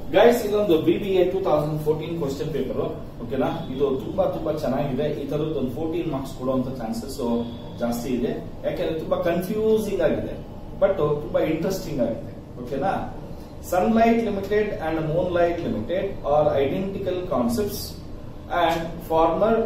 Guys ಇದೊಂದು B B A two thousand fourteen question paper ಓಕೆನಾ ಇದು ತುಂಬಾ ತುಂಬಾ ಚೆನ್ನಾಗಿದೆ ಈ ತರದ್ದು ಒಂದು ಫೋರ್ಟೀನ್ ಮಾರ್ಕ್ಸ್ ಕೊಡುವಂತ ಚಾನ್ಸಸ್ ಜಾಸ್ತಿ ಇದೆ ಯಾಕೆಂದ್ರೆ ತುಂಬಾ ಕನ್ಫ್ಯೂಸಿಂಗ್ ಆಗಿದೆ ಬಟ್ ತುಂಬಾ ಇಂಟ್ರೆಸ್ಟಿಂಗ್ ಆಗಿದೆ ಓಕೆನಾ Sunlight Limited and Moonlight Limited are identical concepts and former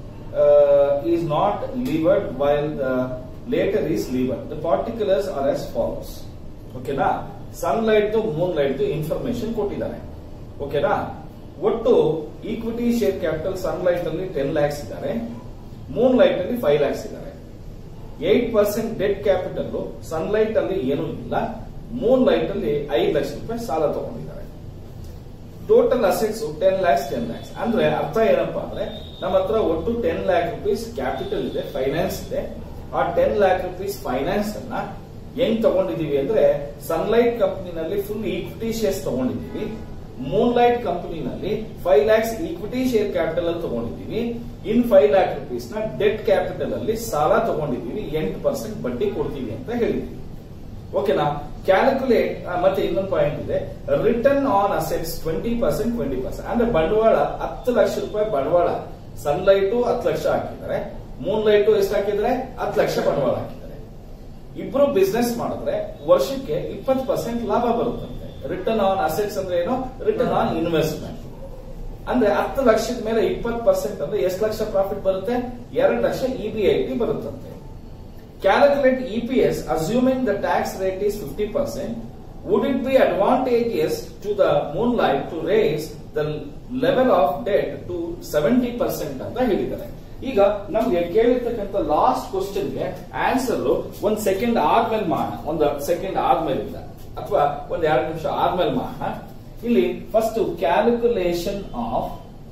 is not levered while the later is levered the particulars are as follows ಓಕೆನಾ ಸನ್ಲೈಟ್ ಮೂನ್ ಲೈಟ್ ಇನ್ಫಾರ್ಮೇಶನ್ ಕೊಟ್ಟಿದ್ದಾರೆ ಓಕೆನಾ ಒಟ್ಟು equity share capital Sunlight ಅಲ್ಲಿ ten lakhs ಇದ್ದಾರೆ Moonlight ಅಲ್ಲಿ five lakhs ಇದ್ದಾರೆ eight percent debt capital Sunlight ಅಲ್ಲಿ ಏನೂ ಇಲ್ಲ ಮೂನ್ ಲೈಟ್ ಅಲ್ಲಿ ಐದು ಲಕ್ಷ ರೂಪಾಯಿ ಸಾಲ ತಗೊಂಡಿದ್ದಾರೆ total assets ten lakhs ten lakhs ಅಂದ್ರೆ ಅರ್ಥ ಏನಪ್ಪಾ ಅಂದ್ರೆ ನಮ್ಮ ಹತ್ರ ಒಟ್ಟು ಟೆನ್ ಲ್ಯಾಕ್ ರುಪೀಸ್ ಕ್ಯಾಪಿಟಲ್ ಇದೆ ಫೈನಾನ್ಸ್ ಇದೆ ಆ ಟೆನ್ ಲ್ಯಾಕ್ ರುಪೀಸ್ ಫೈನಾನ್ಸ್ ಅನ್ನ ಹೆಂಗ್ ತಗೊಂಡಿದೀವಿ ಅಂದ್ರೆ ಸನ್ಲೈಟ್ ಕಂಪನಿನಲ್ಲಿ ಫುಲ್ ಈಕ್ವಿಟಿ ಶೇರ್ಸ್ ತಗೊಂಡಿದೀವಿ ಮೂನ್ ಲೈಟ್ ಕಂಪನಿನಲ್ಲಿ five lakhs equity share capital ಅಲ್ಲಿ ತಗೊಂಡಿದೀವಿ ಇನ್ ಫೈವ್ ಲ್ಯಾಕ್ ರುಪೀಸ್ ನ ಡೆಟ್ ಕ್ಯಾಪಿಟಲ್ ಅಲ್ಲಿ ಸಾಲ ತಗೊಂಡಿದೀವಿ ಎಂಟು ಪರ್ಸೆಂಟ್ ಬಡ್ಡಿ ಕೊಡ್ತೀವಿ ಅಂತ ಹೇಳಿದ್ವಿ ಓಕೆನಾ ಕ್ಯಾಲ್ಕುಲೇಟ್ ಮತ್ತೆ ಇನ್ನೊಂದು ಪಾಯಿಂಟ್ ಇದೆ return on assets twenty percent twenty percent ಅಂದ್ರೆ ಬಂಡವಾಳ ಹತ್ತು ಲಕ್ಷ ರೂಪಾಯಿ ಬಂಡವಾಳ ಸನ್ಲೈಟು ಹತ್ತು ಲಕ್ಷ ಹಾಕಿದ್ದಾರೆ ಮೂನ್ ಲೈಟು ಎಷ್ಟು ಹಾಕಿದ್ರೆ ಹತ್ತು ಲಕ್ಷ ಬಂಡವಾಳ ಹಾಕಿದ್ದಾರೆ ಇಬ್ರು ಬಿಸ್ನೆಸ್ ಮಾಡಿದ್ರೆ ವರ್ಷಕ್ಕೆ ಇಪ್ಪತ್ತು ಪರ್ಸೆಂಟ್ ಲಾಭ ಬರುತ್ತಂತೆ ರಿಟರ್ನ್ ಆನ್ ಅಸೆಟ್ಸ್ ಅಂದ್ರೆ ಏನು ರಿಟರ್ನ್ ಆನ್ ಇನ್ವೆಸ್ಟ್ಮೆಂಟ್ ಅಂದ್ರೆ ಹತ್ತು ಲಕ್ಷದ ಮೇಲೆ ಇಪ್ಪತ್ತು ಪರ್ಸೆಂಟ್ ಅಂದ್ರೆ ಎಷ್ಟು ಲಕ್ಷ ಪ್ರಾಫಿಟ್ ಬರುತ್ತೆ ಎರಡು ಲಕ್ಷ ಇಬಿಐಟಿ ಬರುತ್ತಂತೆ Calculate EPS assuming the tax rate is 50%. Would it be advantageous to the moonlight to raise the level of debt to 70% ಅಂತ ಹೇಳಿದ್ದಾರೆ ಈಗ ನಮ್ಗೆ ಕೇಳಿರ್ತಕ್ಕಂಥ ಲಾಸ್ಟ್ ಕ್ವಶನ್ಗೆ ಆನ್ಸರ್ ಒಂದ್ ಸೆಕೆಂಡ್ ಆದ್ಮೇಲೆ ಮಾಡೋಣ ಒಂದು ಸೆಕೆಂಡ್ ಆದ್ಮೇಲಿಂದ ಅಥವಾ ಒಂದ್ ಎರಡು ನಿಮಿಷ ಆದ್ಮೇಲೆ ಮಾಡೋಣ ಇಲ್ಲಿ first calculation of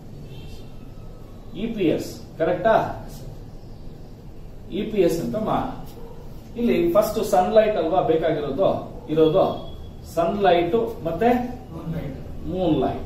E P S ಕರೆಕ್ಟಾ ಇ ಪಿ ಎಸ್ ಅಂತ ಮಾಡೋಣ ಇಲ್ಲಿ ಫಸ್ಟ್ ಸನ್ಲೈಟ್ ಅಲ್ವಾ ಬೇಕಾಗಿರೋದು ಇರೋದು ಸನ್ಲೈಟ್ ಮತ್ತೆ Moonlight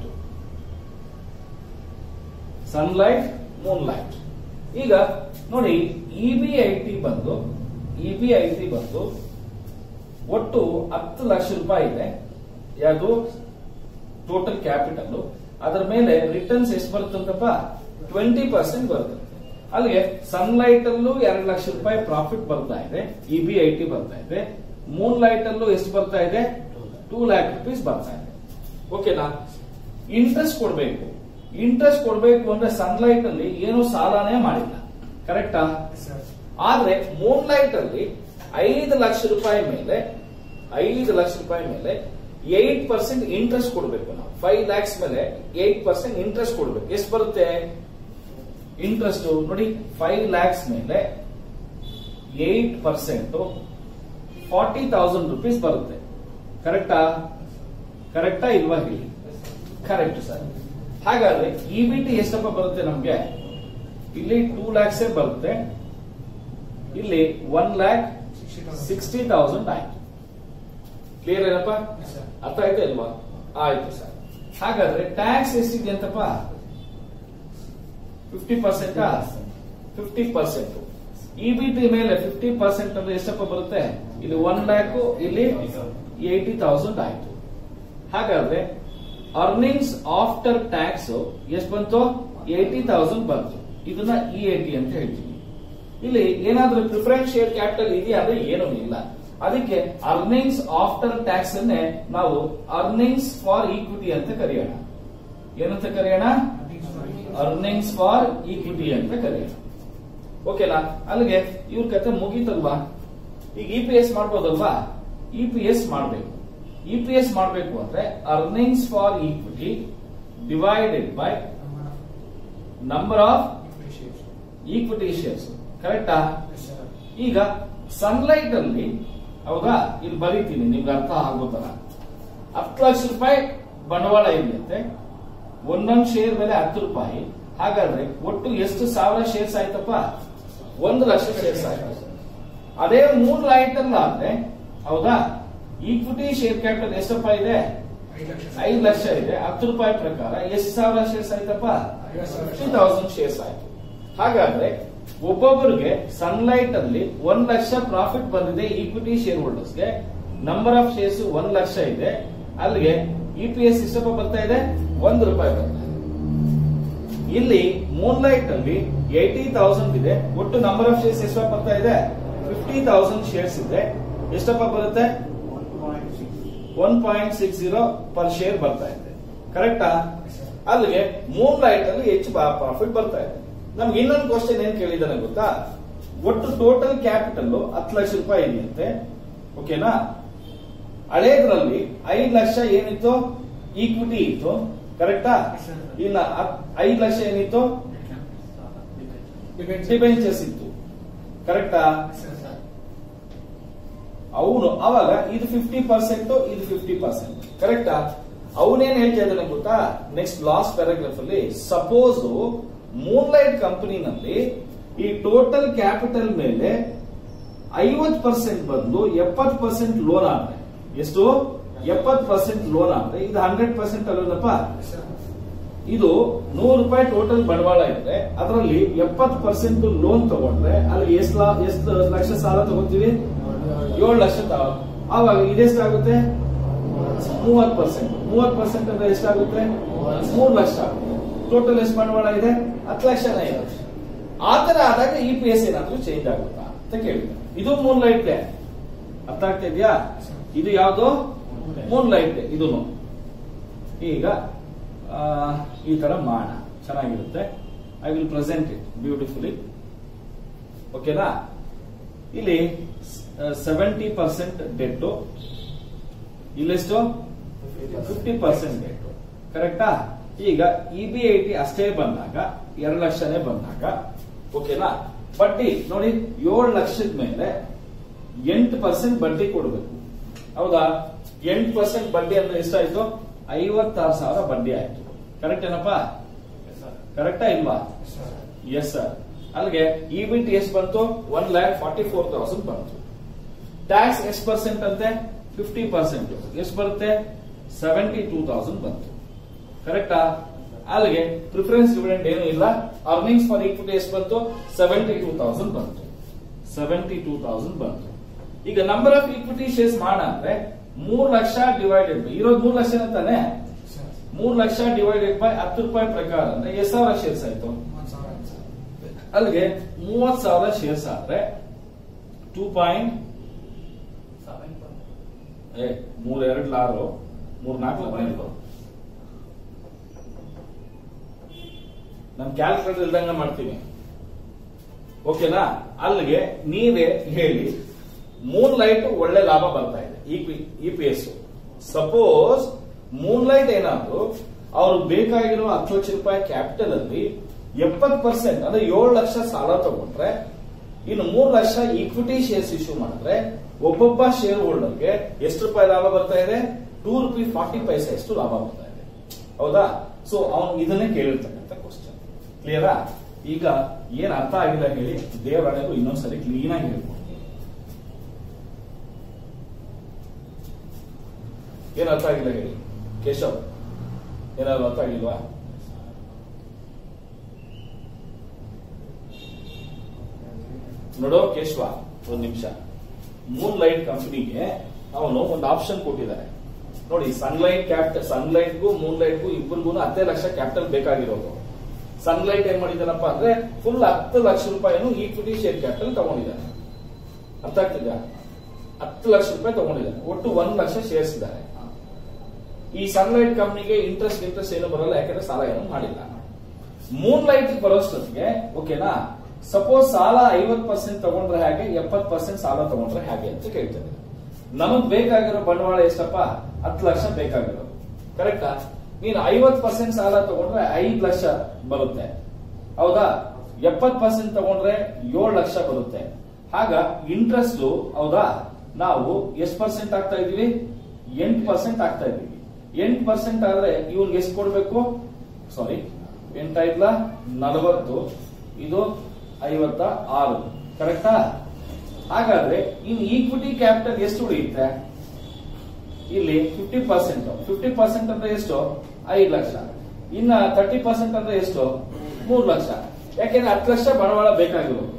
Sunlight Moonlight ಈಗ ನೋಡಿ ಇ ಬಿ ಐ ಟಿ ಬಂದು ಇ ಬಿ ಐ ಟಿ ಬಂದು ಒಟ್ಟು ಹತ್ತು ಲಕ್ಷ ರೂಪಾಯಿ ಇದೆ ಯಾವುದು ಟೋಟಲ್ ಕ್ಯಾಪಿಟಲ್ ಅದರ ಮೇಲೆ ರಿಟರ್ನ್ಸ್ ಎಷ್ಟು ಬರುತ್ತಂತಪ್ಪ ಟ್ವೆಂಟಿ ಪರ್ಸೆಂಟ್ ಬರುತ್ತೆ ಅಲ್ಲಿಗೆ ಸನ್ಲೈಟ್ ಅಲ್ಲೂ ಎರಡು ಲಕ್ಷ ರೂಪಾಯಿ ಪ್ರಾಫಿಟ್ ಬರ್ತಾ ಇದೆ ಇ ಬಿ ಐ ಟಿ ಬರ್ತಾ ಇದೆ ಮೂನ್ ಲೈಟ್ ಅಲ್ಲೂ ಎಷ್ಟು ಬರ್ತಾ ಇದೆ ಟೂ ಲ್ಯಾಕ್ ರುಪೀಸ್ ಬರ್ತಾ ಇದೆ ಓಕೆನಾ ಇಂಟ್ರೆಸ್ಟ್ ಕೊಡಬೇಕು ಇಂಟ್ರೆಸ್ಟ್ ಕೊಡಬೇಕು ಅಂದ್ರೆ ಸನ್ಲೈಟ್ ಅಲ್ಲಿ ಏನು ಸಾಲನೇ ಮಾಡಿಲ್ಲ ಕರೆಕ್ಟಾ ಆದ್ರೆ ಮೂನ್ ಲೈಟ್ ಅಲ್ಲಿ ಐದು ಲಕ್ಷ ರೂಪಾಯಿ ಮೇಲೆ ಐದು ಲಕ್ಷ ರೂಪಾಯಿ ಮೇಲೆ ಏಟ್ ಪರ್ಸೆಂಟ್ ಇಂಟ್ರೆಸ್ಟ್ ಕೊಡಬೇಕು ನಾವು ಫೈವ್ ಲ್ಯಾಕ್ಸ್ ಮೇಲೆ ಏಟ್ ಪರ್ಸೆಂಟ್ ಇಂಟ್ರೆಸ್ಟ್ ಕೊಡಬೇಕು ಎಷ್ಟು ಬರುತ್ತೆ ಇಂಟ್ರೆಸ್ಟ್ ನೋಡಿ ಫೈವ್ ಲ್ಯಾಕ್ಸ್ ಮೇಲೆ eight percent forty thousand rupees ಬರುತ್ತೆ ಕರೆಕ್ಟಾ ಕರೆಕ್ಟಾ ಇಲ್ವಾ ಹೇಳಿ ಕರೆಕ್ಟ್ ಸರ್ ಹಾಗಾದ್ರೆ ಇ ಬಿ ಟಿ ಎಷ್ಟಪ್ಪ ಬರುತ್ತೆ ನಮ್ಗೆ ಇಲ್ಲಿ ಟೂ ಲ್ಯಾಕ್ಸ್ ಬರುತ್ತೆ ಇಲ್ಲಿ ಒನ್ ಲ್ಯಾಕ್ ಸಿಕ್ಸ್ಟಿ ತೌಸಂಡ್ ಆಯ್ತು ಕ್ಲಿಯರ್ ಏನಪ್ಪ ಅರ್ಥ ಆಯ್ತಾ ಇಲ್ವಾ ಆಯ್ತು ಸರ್ ಹಾಗಾದ್ರೆ ಟ್ಯಾಕ್ಸ್ ಎಷ್ಟಿದೆ ಅಂತಪ್ಪ fifty percent fifty percent E B T ಮೇಲೆ ಫಿಫ್ಟಿ ಪರ್ಸೆಂಟ್ ಅಂದ್ರೆ ಎಷ್ಟಪ್ಪ ಬರುತ್ತೆ ಇಲ್ಲಿ ಒನ್ ಲ್ಯಾಕ್ ಇಲ್ಲಿ ಏಟಿ ತೌಸಂಡ್ ಆಯ್ತು ಹಾಗಾದ್ರೆ ಅರ್ನಿಂಗ್ಸ್ ಆಫ್ಟರ್ ಟ್ಯಾಕ್ಸ್ ಎಷ್ಟು ಬಂತು ಏಟಿ ತೌಸಂಡ್ ಬಂತು ಇದನ್ನ ಇ ಏಟಿ ಅಂತ ಹೇಳ್ತೀವಿ ಇಲ್ಲಿ ಏನಾದ್ರೂ ಪ್ರಿಫರೆನ್ಸ್ ಶೇರ್ ಕ್ಯಾಪಿಟಲ್ ಇದೆಯಾ ಅಂದ್ರೆ ಏನೂ ಇಲ್ಲ ಅದಕ್ಕೆ ಅರ್ನಿಂಗ್ಸ್ ಆಫ್ಟರ್ ಟ್ಯಾಕ್ಸ್ ಅನ್ನೇ ನಾವು ಅರ್ನಿಂಗ್ಸ್ ಫಾರ್ ಈಕ್ವಿಟಿ ಅಂತ ಕರೆಯೋಣ ಏನಂತ ಕರೆಯೋಣ ಅರ್ನಿಂಗ್ಸ್ ಫಾರ್ ಈಕ್ವಿಟಿ ಅಂತ ಕರೆಯೋಣ ಓಕೆನಾ ಅಲ್ಲಿಗೆ ಇವ್ರ ಕತೆ ಮುಗೀತಲ್ವಾ ಈಗ ಇ ಪಿ ಎಸ್ ಮಾಡ್ಬೋದಲ್ವಾ ಇ ಪಿ ಎಸ್ ಮಾಡಬೇಕು ಇ ಪಿ ಎಸ್ ಮಾಡಬೇಕು ಅಂದ್ರೆ earnings for equity divided by number of equity shares ಕರೆಕ್ಟಾ ಈಗ ಸನ್ಲೈಟ್ ಅಲ್ಲಿ ಹೌದಾ ಇಲ್ಲಿ ಬರೀತೀನಿ ನಿಮ್ಗೆ ಅರ್ಥ ಆಗೋ ತರ ಹತ್ತು ಲಕ್ಷ ರೂಪಾಯಿ ಬಂಡವಾಳ ಇದೆಯಂತೆ ಒಂದೊಂದು ಶೇರ್ ಬೆಲೆ ಹತ್ತು ರೂಪಾಯಿ ಹಾಗಾದ್ರೆ ಒಟ್ಟು ಎಷ್ಟು ಸಾವಿರ ಶೇರ್ಸ್ ಆಯ್ತಪ್ಪ ಒಂದು ಲಕ್ಷ ಶೇರ್ಸ್ ಆಯ್ತು ಅದೇ ಮೂರ್ ಲೈಟ್ ಅಲ್ಲ ಅಂದ್ರೆ ಹೌದಾ ಈಕ್ವಿಟಿ ಶೇರ್ ಕ್ಯಾಪಿಟಲ್ ಎಷ್ಟಪ್ಪ ಇದೆ ಐದು ಲಕ್ಷ ಇದೆ ಹತ್ತು ರೂಪಾಯಿ ಪ್ರಕಾರ ಎಷ್ಟು ಸಾವಿರ ಶೇರ್ಸ್ ಆಯ್ತಪ್ಪ ಫಿಫ್ಟಿ ತೌಸಂಡ್ ಶೇರ್ಸ್ ಆಯ್ತು ಹಾಗಾದ್ರೆ ಒಬ್ಬೊಬ್ಬರಿಗೆ ಸನ್ಲೈಟ್ ಅಲ್ಲಿ ಒಂದ್ ಲಕ್ಷ ಪ್ರಾಫಿಟ್ ಬಂದಿದೆ ಈಕ್ವಿಟಿ ಶೇರ್ ಹೋಲ್ಡರ್ಸ್ಗೆ ನಂಬರ್ ಆಫ್ ಶೇರ್ಸ್ ಒಂದ್ ಲಕ್ಷ ಇದೆ ಅಲ್ಲಿಗೆ ಇ ಪಿ ಎಸ್ ಎಷ್ಟಪ್ಪ ಬರ್ತಾ ಇದೆ ಒಂದು ರೂಪಾಯಿ ಬರ್ತಾ ಇದೆ ಇಲ್ಲಿ ಮೂನ್ ಲೈಟ್ ಅಲ್ಲಿ ಏಯ್ಟಿ ತೌಸಂಡ್ ಇದೆ ಒಟ್ಟು ನಂಬರ್ ಆಫ್ ಶೇರ್ಸ್ ಎಷ್ಟಪ್ಪ ಬರ್ತಾ ಇದೆ ಫಿಫ್ಟಿ ತೌಸಂಡ್ ಶೇರ್ಸ್ ಇದೆ ಎಷ್ಟಪ್ಪ ಬರುತ್ತೆ one point six zero per share ಬರ್ತಾ ಇದೆ ಕರೆಕ್ಟಾ ಅಲ್ಲಿಗೆ ಮೂನ್ ಲೈಟ್ ಅಲ್ಲಿ ಹೆಚ್ಚು ಪ್ರಾಫಿಟ್ ಬರ್ತಾ ಇದೆ ನಮ್ಗೆ ಇನ್ನೊಂದು ಕ್ವಶನ್ ಏನ್ ಕೇಳಿದಾನೆ ಗೊತ್ತಾ ಒಟ್ಟು ಟೋಟಲ್ ಕ್ಯಾಪಿಟಲ್ ಹತ್ತು ಲಕ್ಷ ರೂಪಾಯಿ ಇದೆಯಂತೆ ಓಕೆನಾ ಹಳೇದ್ರಲ್ಲಿ ಐದು ಲಕ್ಷ ಏನಿತ್ತು ಈಕ್ವಿಟಿ ಇತ್ತು ಕರೆಕ್ಟಾ ಇಲ್ಲ ಐದು ಲಕ್ಷ ಏನಿತ್ತು ಡಿಬೆಂಚರ್ಸ್ ಇತ್ತು ಕರೆಕ್ಟಾ ಅವನು ಅವಾಗ ಇದು ಫಿಫ್ಟಿ ಪರ್ಸೆಂಟ್ ಇದು ಫಿಫ್ಟಿ ಪರ್ಸೆಂಟ್ ಕರೆಕ್ಟಾ ಅವನೇನ್ ಹೇಳ್ತಾ ಇದ್ದಾನೆ ಗೊತ್ತಾ ನೆಕ್ಸ್ಟ್ ಲಾಸ್ಟ್ ಪ್ಯಾರಾಗ್ರಾಫ್ ಅಲ್ಲಿ ಸಪೋಸ್ ಮೂನ್ಲೈಟ್ ಕಂಪನಿನಲ್ಲಿ ಈ ಟೋಟಲ್ ಕ್ಯಾಪಿಟಲ್ ಮೇಲೆ ಐವತ್ ಪರ್ಸೆಂಟ್ ಬಂದು ಎಪ್ಪತ್ ಪರ್ಸೆಂಟ್ ಲೋನ್ ಆದ್ರೆ ಎಷ್ಟು ಎಪ್ಪತ್ ಪರ್ಸೆಂಟ್ ಲೋನ್ ಆದ್ರೆ ಇದು ಹಂಡ್ರೆಡ್ ಪರ್ಸೆಂಟ್ ಅಲ್ವೇನಪ್ಪ ಇದು ನೂರು ರೂಪಾಯಿ ಟೋಟಲ್ ಬಂಡವಾಳ ಇದ್ರೆ ಅದರಲ್ಲಿ ಎಪ್ಪತ್ ಪರ್ಸೆಂಟ್ ಲೋನ್ ತಗೊಂಡ್ರೆ ಅಲ್ಲಿ ಎಷ್ಟು ಎಷ್ಟು ಲಕ್ಷ ಸಾಲ ತಗೋತೀವಿ ಏಳು ಲಕ್ಷ ತಗೋ ಆವಾಗ ಇದೆಷ್ಟಾಗುತ್ತೆ ಮೂವತ್ ಪರ್ಸೆಂಟ್ ಮೂವತ್ ಪರ್ಸೆಂಟ್ ಅಂದ್ರೆ ಎಷ್ಟಾಗುತ್ತೆ ಮೂರು ಲಕ್ಷ ಆಗುತ್ತೆ ಟೋಟಲ್ ಎಷ್ಟು ಬಂಡವಾಳ ಇದೆ ಹತ್ತು ಲಕ್ಷನೇ ಇದೆ ಆ ತರ ಆದಾಗ ಇ ಪಿ ಎಸ್ ಏನಾದ್ರೂ ಚೇಂಜ್ ಆಗುತ್ತಾ ಅಂತ ಕೇಳಿದೆ ಇದು ಮೂನ್ ಲೈಟ್ ಡೇ ಅರ್ಥ ಆಗ್ತಾ ಇದೆಯಾ ಇದು ಯಾವುದು ಮೂನ್ ಲೈಟ್ ಡೇ ಇದು ಈಗ ಆ, ಈ ತರ ಮಾಡೋಣ ಚೆನ್ನಾಗಿರುತ್ತೆ I will present it beautifully ಓಕೆನಾ ಇಲ್ಲಿ ಸೆವೆಂಟಿ ಪರ್ಸೆಂಟ್ ಡೆಟ್ಟು ಇಲ್ಲೆಷ್ಟು ಫಿಫ್ಟಿ ಪರ್ಸೆಂಟ್ ಡೆಟ್ಟು ಕರೆಕ್ಟಾ ಈಗ ಇ ಬಿ ಐ ಟಿ ಅಷ್ಟೇ ಬಂದಾಗ ಎರಡು ಲಕ್ಷನೇ ಬಂದಾಗ ಓಕೆನಾ ಬಡ್ಡಿ ನೋಡಿ ಏಳು ಲಕ್ಷದ ಮೇಲೆ ಎಂಟು ಪರ್ಸೆಂಟ್ ಬಡ್ಡಿ ಕೊಡಬೇಕು ಹೌದಾ ಎಂಟು ಪರ್ಸೆಂಟ್ ಬಡ್ಡಿ ಅಂದ್ರೆ ಎಷ್ಟಾಯ್ತು ಐವತ್ತಾರು ಸಾವಿರ ಬಡ್ಡಿ ಆಯ್ತು ಕರೆಕ್ಟ್ ಏನಪ್ಪಾ ಕರೆಕ್ಟಾ ಇಲ್ವಾ ಎಸ್ ಸರ್ ಅಲ್ಲಿಗೆ ಇ ಬಿ ಟಿ ಎಷ್ಟು ಬಂತು one lakh forty four thousand ಬಂತು ಟ್ಯಾಕ್ಸ್ ಎಷ್ಟು ಪರ್ಸೆಂಟ್ ಅಂತೆ ಫಿಫ್ಟಿ ಪರ್ಸೆಂಟ್ ಎಷ್ಟು ಬರುತ್ತೆ ಸೆವೆಂಟಿ ಟೂ ತೌಸಂಡ್ ಬಂತು ಕರೆಕ್ಟಾ ಅಲ್ಲಿಗೆ ಪ್ರಿಫರೆನ್ಸ್ ಡಿವಿಡೆಂಡ್ ಏನು ಇಲ್ಲ ಅರ್ನಿಂಗ್ಸ್ ಫಾರ್ ಈಕ್ವಿಟಿ ಎಷ್ಟು ಬಂತು ಸೆವೆಂಟಿ ಟೂ ತೌಸಂಡ್ ಬಂತು ಸೆವೆಂಟಿ ಟೂ ತೌಸಂಡ್ ಬಂತು ಈಗ ನಂಬರ್ ಆಫ್ ಈಕ್ವಿಟಿ ಶೇರ್ಸ್ ಮಾಡ ಅಂದ್ರೆ ಮೂರ್ ಲಕ್ಷ ಡಿವೈಡೆಡ್ ಬೈ ಇರೋದು ಮೂರ್ ಲಕ್ಷ ಅಂತಾನೆ ಮೂರ್ ಲಕ್ಷ ಡಿವೈಡೆಡ್ ಬೈ ಹತ್ತು ರೂಪಾಯಿ ಪ್ರಕಾರ ಅಂದ್ರೆ ಎಷ್ಟು ಸಾವಿರ ಶೇರ್ಸ್ ಆಯ್ತು ಅಲ್ಲಿಗೆ ಮೂವತ್ ಸಾವಿರ ಶೇರ್ಸ್ ಆದ್ರೆ ಟೂ ಪಾಯಿಂಟ್ ಏ ಮೂರ್ ಎರಡು ಲಾರು ಮೂರ್ ನಾಲ್ಕು ಹದಿನೈದು ನಮ್ ಕ್ಯಾಲ್ಕುಲೇಟರ್ ಇಲ್ದಂಗ ಮಾಡ್ತೀನಿ ಓಕೆನಾ ಅಲ್ಲಿಗೆ ನೀವೇ ಹೇಳಿ ಮೂನ್ ಲೈಟ್ ಒಳ್ಳೆ ಲಾಭ ಬರ್ತಾ ಇದೆ E P S suppose Moonlight ಏನಾದ್ರು ಅವ್ರು ಬೇಕಾಗಿರೋ ಹತ್ತು ಲಕ್ಷ ರೂಪಾಯಿ ಕ್ಯಾಪಿಟಲ್ ಅಲ್ಲಿ ಎಪ್ಪತ್ ಪರ್ಸೆಂಟ್ ಅಂದ್ರೆ ಏಳು ಲಕ್ಷ ಸಾಲ ತಗೊಂಡ್ರೆ ಇನ್ನು ಮೂರು ಲಕ್ಷ ಈಕ್ವಿಟಿ ಶೇರ್ಸ್ ಇಶ್ಯೂ ಮಾಡಿದ್ರೆ ಒಬ್ಬೊಬ್ಬ ಶೇರ್ ಹೋಲ್ಡರ್ಗೆ ಎಷ್ಟು ರೂಪಾಯಿ ಲಾಭ ಬರ್ತಾ ಇದೆ ಟೂ ರುಪಿ ಫಾರ್ಟಿ ಪೈಸೆ ಎಷ್ಟು ಲಾಭ ಬರ್ತಾ ಇದೆ ಹೌದಾ ಸೊ ಅವನು ಇದನ್ನೇ ಕೇಳಿರ್ತಕ್ಕಂಥ ಕ್ವಶನ್ ಕ್ಲಿಯರಾ ಈಗ ಏನ್ ಅರ್ಥ ಆಗಿಲ್ಲ ಹೇಳಿ ದೇವರಾಣೆಗೂ ಇನ್ನೊಂದ್ಸರಿ ಕ್ಲೀನ್ ಆಗಿ ಹೇಳ್ಕೊಡ್ತೀನಿ ಏನ್ ಅರ್ಥ ಆಗಿಲ್ಲ ಹೇಳಿ ಕೇಶವ್ ಏನಾದ್ರು ಅರ್ಥ ಆಗಿಲ್ವಾ ನೋಡೋ ಕೇಶವ ಒಂದು ನಿಮಿಷ ಮೂನ್ ಲೈಟ್ ಕಂಪನಿಗೆ ಅವನು ಒಂದು ಆಪ್ಷನ್ ಕೊಟ್ಟಿದ್ದಾರೆ ನೋಡಿ ಸನ್ಲೈಟ್ ಕ್ಯಾಪಿಟಲ್ ಸನ್ಲೈಟ್ಗೂ ಮೂನ್ ಲೈಟ್ಗೂ ಇಬ್ಬರಿಗೂ ಹತ್ತೇ ಲಕ್ಷ ಕ್ಯಾಪಿಟಲ್ ಬೇಕಾಗಿರೋದು ಸನ್ಲೈಟ್ ಏನ್ ಮಾಡಿದಾನಪ್ಪ ಅಂದ್ರೆ ಫುಲ್ ಹತ್ತು ಲಕ್ಷ ರೂಪಾಯಿನು ಈಕ್ವಿಟಿ ಶೇರ್ ಕ್ಯಾಪಿಟಲ್ ತಗೊಂಡಿದ್ದಾನೆ ಅರ್ಥ ಆಗ್ತಿದ್ಯಾ ಹತ್ತು ಲಕ್ಷ ರೂಪಾಯಿ ತಗೊಂಡಿದ್ದಾನೆ ಒಟ್ಟು ಒಂದ್ ಲಕ್ಷ ಶೇರ್ಸ್ ಇದ್ದಾರೆ ಈ ಸನ್ಲೈಟ್ ಕಂಪ್ನಿಗೆ ಇಂಟ್ರೆಸ್ಟ್ ಇಂಟ್ರೆಸ್ಟ್ ಏನು ಬರಲ್ಲ ಯಾಕಂದ್ರೆ ಸಾಲ ಏನು ಮಾಡಿಲ್ಲ ಮೂನ್ ಲೈಟ್ ಬರೋಷ್ಟೊತ್ತಿಗೆ ಓಕೆನಾ ಸಪೋಸ್ ಸಾಲ ಐವತ್ ಪರ್ಸೆಂಟ್ ತಗೊಂಡ್ರೆ ಹಾಗೆ ಎಪ್ಪತ್ ಪರ್ಸೆಂಟ್ ಸಾಲ ತಗೊಂಡ್ರೆ ಹಾಗೆ ಅಂತ ಕೇಳ್ತೇನೆ ನಮಗ್ ಬೇಕಾಗಿರೋ ಬಂಡವಾಳ ಎಷ್ಟಪ್ಪ ಹತ್ತು ಲಕ್ಷ ಬೇಕಾಗಿರೋದು ಕರೆಕ್ಟಾ ನೀನು ಐವತ್ ಪರ್ಸೆಂಟ್ ಸಾಲ ತಗೊಂಡ್ರೆ ಐದ್ ಲಕ್ಷ ಬರುತ್ತೆ ಹೌದಾ ಎಪ್ಪತ್ ಪರ್ಸೆಂಟ್ ತಗೊಂಡ್ರೆ ಏಳು ಲಕ್ಷ ಬರುತ್ತೆ ಆಗ ಇಂಟ್ರೆಸ್ಟ್ ಹೌದಾ ನಾವು ಎಷ್ಟು ಪರ್ಸೆಂಟ್ ಆಗ್ತಾ ಇದೀವಿ ಎಂಟು ಪರ್ಸೆಂಟ್ ಆಗ್ತಾ ಇದೀವಿ ಎಂಟು ಪರ್ಸೆಂಟ್ ಆದ್ರೆ ಇವ್ನಿಗೆ ಎಷ್ಟು ಕೊಡ್ಬೇಕು ಸಾರಿ ಎಂಟಾಯ್ತಲ ನಲವತ್ತು ಇದು ಐವತ್ತ ಆರು ಕರೆಕ್ಟಾ ಹಾಗಾದ್ರೆ ಇನ್ ಈಕ್ವಿಟಿ ಕ್ಯಾಪಿಟಲ್ ಎಷ್ಟು ಉಳಿಯುತ್ತೆ ಇಲ್ಲಿ ಫಿಫ್ಟಿ ಪರ್ಸೆಂಟ್ ಫಿಫ್ಟಿ ಪರ್ಸೆಂಟ್ ಅಂದ್ರೆ ಎಷ್ಟು ಐದು ಲಕ್ಷ ಇನ್ನ ತರ್ಟಿ ಪರ್ಸೆಂಟ್ ಅಂದ್ರೆ ಎಷ್ಟು ಮೂರು ಲಕ್ಷ ಯಾಕೆಂದ್ರೆ ಹತ್ತು ಲಕ್ಷ ಬಂಡವಾಳ ಬೇಕಾಗಿರೋದು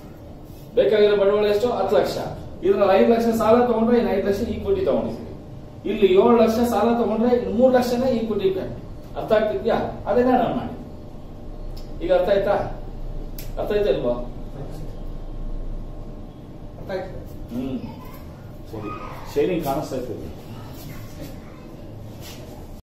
ಬೇಕಾಗಿರೋ ಬಂಡವಾಳ ಎಷ್ಟು ಹತ್ತು ಲಕ್ಷ ಇದ್ರಲ್ಲಿ ಐದು ಲಕ್ಷ ಸಾಲ ತಗೊಂಡ್ರೆ ಇನ್ನು ಐದು ಲಕ್ಷ ಈಕ್ವಿಟಿ ತಗೊಂಡಿದ್ದೀವಿ ಇಲ್ಲಿ ಏಳು ಲಕ್ಷ ಸಾಲ ತಗೊಂಡ್ರೆ ಇನ್ನು ಮೂರು ಲಕ್ಷನೇ ಈಕ್ವಿಟಿ ಅರ್ಥ ಆಗ್ತಿದ್ಯಾ ಅದನ್ನೇ ನಾನು ಮಾಡಿ ಈಗ ಅರ್ಥ ಆಯ್ತಾ ಅರ್ಥ ಆಯ್ತಾ ಇಲ್ವಾ ಅರ್ಥ ಆಯ್ತು ಹ್ಮ್ ಸರಿ ಶೇರಿಂಗ್ ಕಾಣಿಸ್ತಾ ಇರ್ತದೆ